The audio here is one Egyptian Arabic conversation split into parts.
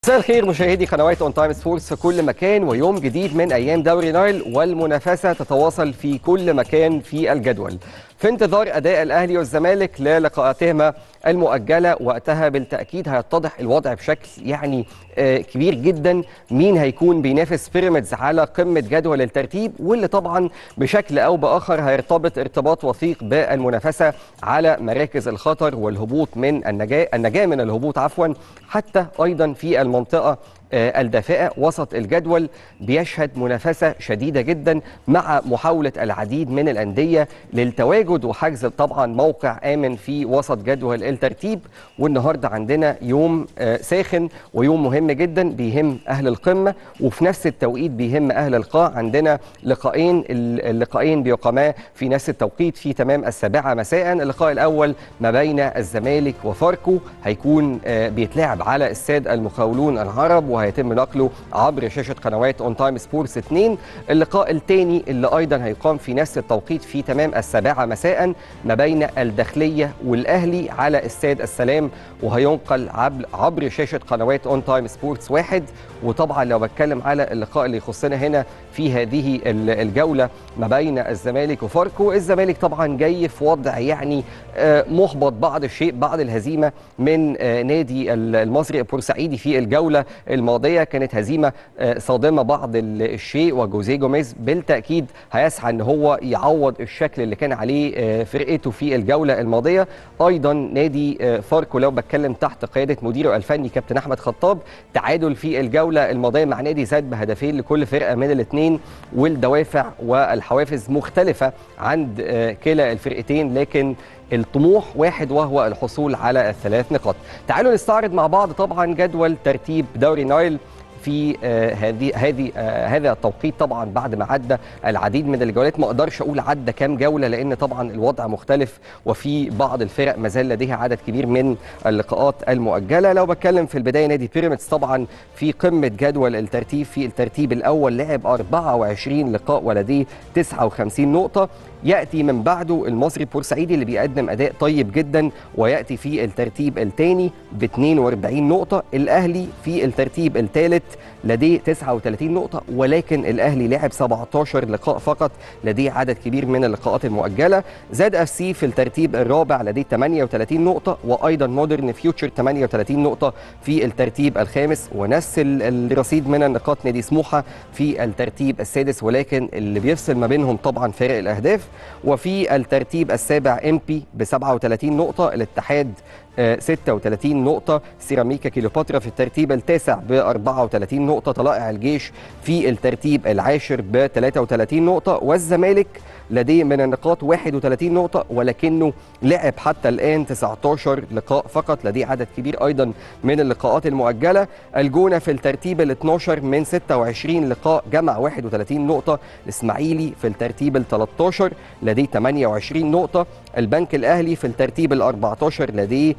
مساء الخير مشاهدي قنوات اون تايم سبورتس في كل مكان ويوم جديد من ايام دوري نايل والمنافسه تتواصل في كل مكان في الجدول. في انتظار اداء الاهلي والزمالك للقاءاتهما المؤجله وقتها بالتاكيد هيتضح الوضع بشكل يعني آه، كبير جدا مين هيكون بينافس بيراميدز على قمه جدول الترتيب واللي طبعا بشكل او باخر هيرتبط ارتباط وثيق بالمنافسه على مراكز الخطر والهبوط من النجاه النجاه من الهبوط عفوا حتى ايضا في المنطقه آه، الدافئه وسط الجدول بيشهد منافسه شديده جدا مع محاوله العديد من الانديه للتواجد وحجز طبعا موقع امن في وسط جدول الترتيب والنهارده عندنا يوم آه، ساخن ويوم مهم جدا بيهم اهل القمه وفي نفس التوقيت بيهم اهل القاع عندنا لقاءين اللقاءين بيقاما في نفس التوقيت في تمام السابعه مساء اللقاء الاول ما بين الزمالك وفاركو هيكون آه، بيتلعب على استاد المقاولون العرب وهيتم نقله عبر شاشه قنوات اون تايم سبورتس 2 اللقاء الثاني اللي ايضا هيقام في نفس التوقيت في تمام السابعه مساء ما بين الداخليه والاهلي على استاد السلام وهينقل عبر عبر شاشه قنوات اون تايم سبورتس واحد وطبعا لو بتكلم على اللقاء اللي يخصنا هنا في هذه ال- الجوله ما بين الزمالك وفاركو الزمالك طبعا جاي في وضع يعني آه، محبط بعض الشيء بعد الهزيمه من آه، نادي ال- المصري البورسعيدي في الجوله الماضيه كانت هزيمه آه، صادمه بعض ال- الشيء وجوزيه جوميز بالتاكيد هيسعى ان هو يعوض الشكل اللي كان عليه آه، فرقته في الجوله الماضيه ايضا نادي آه، فاركو لو بتكلم تحت قياده مديره الفني كابتن احمد خطاب تعادل في الجوله الماضيه مع نادي زاد بهدفين لكل فرقه من الاثنين والدوافع والحوافز مختلفه عند آه، كلا الفرقتين لكن الطموح واحد وهو الحصول على الثلاث نقاط تعالوا نستعرض مع بعض طبعا جدول ترتيب دوري نايل في آه، هذه هذه آه، هذا التوقيت طبعا بعد ما عدى العديد من الجولات ما اقدرش اقول عدى كام جوله لان طبعا الوضع مختلف وفي بعض الفرق ما زال لديها عدد كبير من اللقاءات المؤجله لو بتكلم في البدايه نادي بيراميدز طبعا في قمه جدول الترتيب في الترتيب الاول لعب 24 لقاء ولديه 59 نقطه ياتي من بعده المصري البورسعيدي اللي بيقدم اداء طيب جدا وياتي في الترتيب الثاني ب 42 نقطه الاهلي في الترتيب الثالث لديه 39 نقطه ولكن الاهلي لعب 17 لقاء فقط لديه عدد كبير من اللقاءات المؤجله زاد اف سي في الترتيب الرابع لديه 38 نقطه وايضا مودرن فيوتشر 38 نقطه في الترتيب الخامس ونفس ال- الرصيد من النقاط نادي سموحه في الترتيب السادس ولكن اللي بيفصل ما بينهم طبعا فارق الاهداف وفي الترتيب السابع امبي ب 37 نقطه الاتحاد آه، 36 نقطة سيراميكا كيلوباترا في الترتيب التاسع ب 34 نقطة طلائع الجيش في الترتيب العاشر ب 33 نقطة والزمالك لديه من النقاط 31 نقطة ولكنه لعب حتى الآن 19 لقاء فقط لديه عدد كبير أيضا من اللقاءات المؤجلة الجونة في الترتيب ال 12 من 26 لقاء جمع 31 نقطة الإسماعيلي في الترتيب ال 13 لديه 28 نقطة البنك الأهلي في الترتيب ال 14 لديه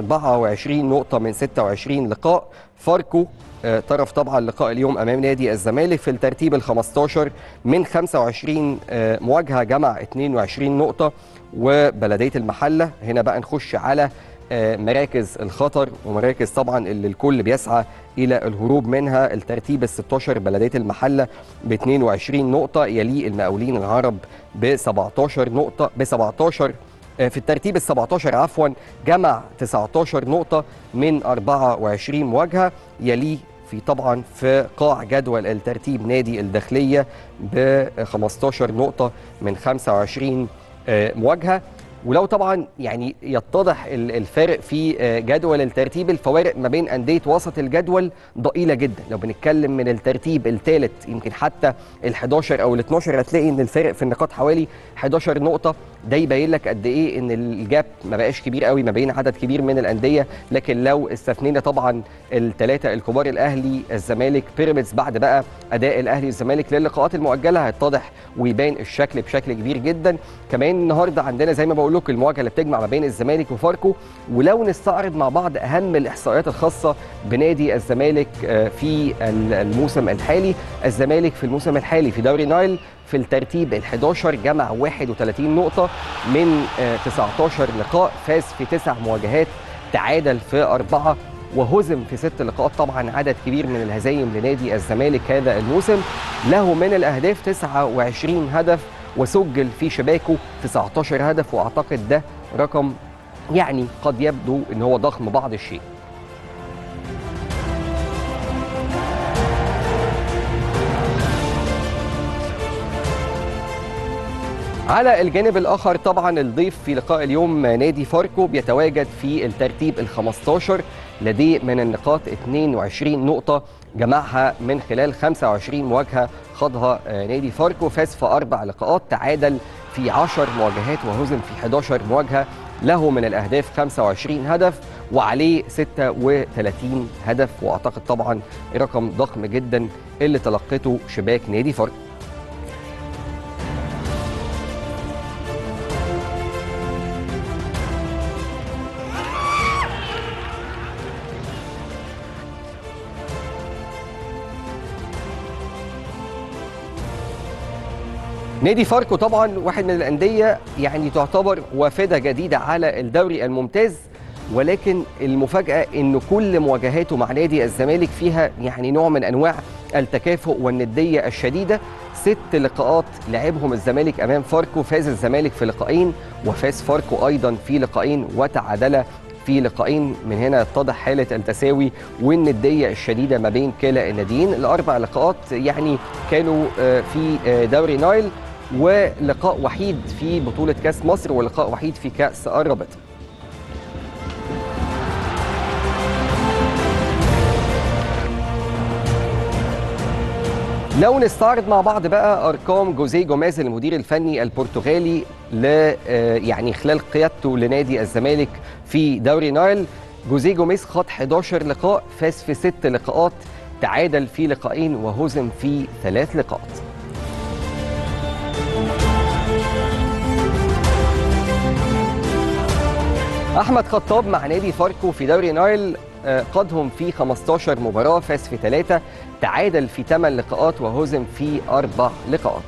24 نقطة من 26 لقاء فاركو آه، طرف طبعا لقاء اليوم امام نادي الزمالك في الترتيب ال 15 من 25 آه، مواجهه جمع 22 نقطه وبلديه المحله هنا بقى نخش على آه، مراكز الخطر ومراكز طبعا اللي الكل بيسعى الى الهروب منها الترتيب ال 16 بلديه المحله ب 22 نقطه يليه المقاولين العرب ب 17 نقطه ب 17 في الترتيب ال 17 عفوا جمع 19 نقطة من 24 مواجهة يليه في طبعا في قاع جدول الترتيب نادي الداخلية ب 15 نقطة من 25 آه، مواجهة ولو طبعا يعني يتضح ال- الفارق في آه، جدول الترتيب الفوارق ما بين انديه وسط الجدول ضئيله جدا لو بنتكلم من الترتيب الثالث يمكن حتى ال 11 او ال 12 هتلاقي ان الفارق في النقاط حوالي 11 نقطه ده يبين لك قد ايه ان الجاب ما بقاش كبير قوي ما بين عدد كبير من الانديه لكن لو استثنينا طبعا الثلاثه الكبار الاهلي الزمالك بيراميدز بعد بقى اداء الاهلي والزمالك للقاءات المؤجله هيتضح ويبان الشكل بشكل كبير جدا كمان النهارده عندنا زي ما بقول لكم المواجهه اللي بتجمع ما بين الزمالك وفاركو ولو نستعرض مع بعض اهم الاحصائيات الخاصه بنادي الزمالك آه، في ال- الموسم الحالي الزمالك في الموسم الحالي في دوري نايل في الترتيب ال 11 جمع 31 نقطة من آه، 19 لقاء فاز في تسع مواجهات تعادل في أربعة وهزم في ست لقاءات طبعا عدد كبير من الهزايم لنادي الزمالك هذا الموسم له من الاهداف 29 هدف وسجل في شباكه 19 هدف واعتقد ده رقم يعني قد يبدو ان هو ضخم بعض الشيء على الجانب الاخر طبعا الضيف في لقاء اليوم نادي فاركو بيتواجد في الترتيب ال 15 لديه من النقاط 22 نقطه جمعها من خلال 25 مواجهه خاضها نادي فاركو فاز في اربع لقاءات تعادل في 10 مواجهات وهزم في 11 مواجهه له من الاهداف 25 هدف وعليه 36 هدف واعتقد طبعا رقم ضخم جدا اللي تلقته شباك نادي فاركو نادي فاركو طبعا واحد من الانديه يعني تعتبر وافده جديده على الدوري الممتاز ولكن المفاجاه ان كل مواجهاته مع نادي الزمالك فيها يعني نوع من انواع التكافؤ والنديه الشديده ست لقاءات لعبهم الزمالك امام فاركو فاز الزمالك في لقاءين وفاز فاركو ايضا في لقاءين وتعادل في لقاءين من هنا يتضح حاله التساوي والنديه الشديده ما بين كلا الناديين الاربع لقاءات يعني كانوا في دوري نايل ولقاء وحيد في بطولة كأس مصر ولقاء وحيد في كأس الرابطة لو نستعرض مع بعض بقى ارقام جوزيه جوميز المدير الفني البرتغالي ل يعني خلال قيادته لنادي الزمالك في دوري نايل جوزيه جوميز خاض 11 لقاء فاز في ست لقاءات تعادل في لقاءين وهزم في ثلاث لقاءات احمد خطاب مع نادي فاركو في دوري نايل قادهم في 15 مباراه فاز في ثلاثه تعادل في 8 لقاءات وهزم في اربع لقاءات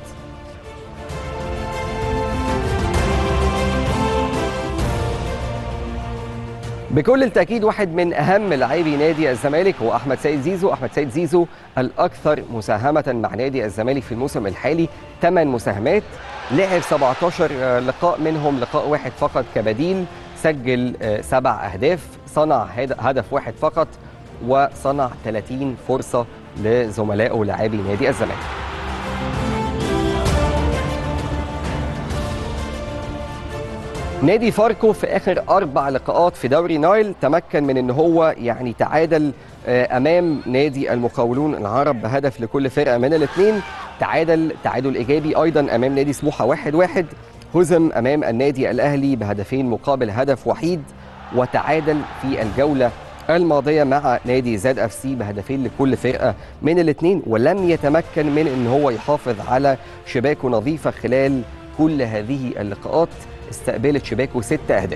بكل التاكيد واحد من اهم لاعبي نادي الزمالك هو احمد سيد زيزو احمد سيد زيزو الاكثر مساهمه مع نادي الزمالك في الموسم الحالي 8 مساهمات لعب 17 لقاء منهم لقاء واحد فقط كبديل سجل سبع أهداف صنع هدف واحد فقط وصنع 30 فرصة لزملائه لاعبي نادي الزمالك نادي فاركو في اخر اربع لقاءات في دوري نايل تمكن من ان هو يعني تعادل امام نادي المقاولون العرب بهدف لكل فرقه من الاثنين تعادل تعادل ايجابي ايضا امام نادي سموحه واحد واحد هزم امام النادي الاهلي بهدفين مقابل هدف وحيد وتعادل في الجوله الماضيه مع نادي زاد اف سي بهدفين لكل فرقه من الاثنين ولم يتمكن من ان هو يحافظ على شباكه نظيفه خلال كل هذه اللقاءات استقبلت شباكه ست اهداف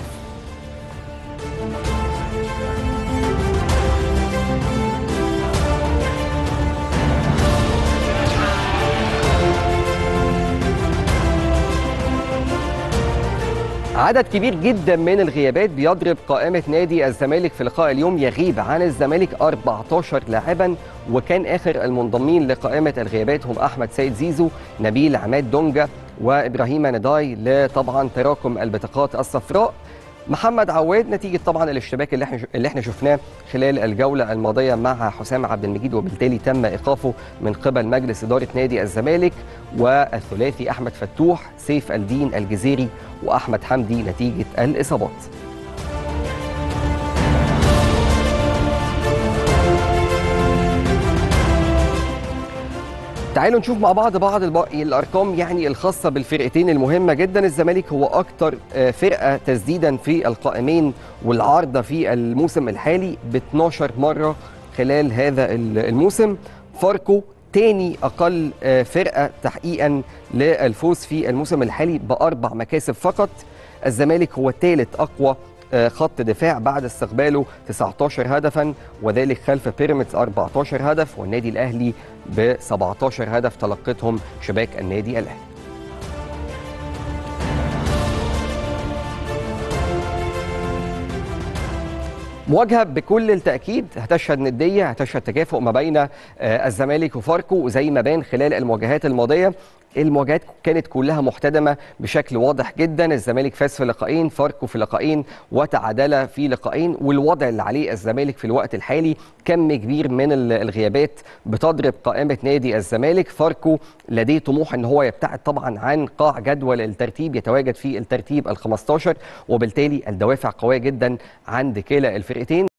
عدد كبير جدا من الغيابات بيضرب قائمة نادي الزمالك في لقاء اليوم يغيب عن الزمالك 14 لاعبا وكان آخر المنضمين لقائمة الغيابات هم أحمد سيد زيزو نبيل عماد دونجا وإبراهيم نداي لطبعا تراكم البطاقات الصفراء محمد عواد نتيجة طبعا الاشتباك اللي احنا اللي احنا شفناه خلال الجولة الماضية مع حسام عبد المجيد وبالتالي تم إيقافه من قبل مجلس إدارة نادي الزمالك والثلاثي أحمد فتوح سيف الدين الجزيري وأحمد حمدي نتيجة الإصابات تعالوا نشوف مع بعض بعض الارقام يعني الخاصه بالفرقتين المهمه جدا الزمالك هو اكتر فرقه تسديدا في القائمين والعارضه في الموسم الحالي ب 12 مره خلال هذا الموسم فاركو تاني اقل فرقه تحقيقا للفوز في الموسم الحالي باربع مكاسب فقط الزمالك هو ثالث اقوى خط دفاع بعد استقباله 19 هدفا وذلك خلف بيراميدز 14 هدف والنادي الاهلي ب 17 هدف تلقتهم شباك النادي الاهلي مواجهه بكل التاكيد هتشهد نديه هتشهد تكافؤ ما بين آه، الزمالك وفاركو وزي ما بان خلال المواجهات الماضيه المواجهات كانت كلها محتدمه بشكل واضح جدا الزمالك فاز في لقاءين فاركو في لقاءين وتعادل في لقاءين والوضع اللي عليه الزمالك في الوقت الحالي كم كبير من ال- الغيابات بتضرب قائمه نادي الزمالك فاركو لديه طموح ان هو يبتعد طبعا عن قاع جدول الترتيب يتواجد في الترتيب ال 15 وبالتالي الدوافع قويه جدا عند كلا الفرقتين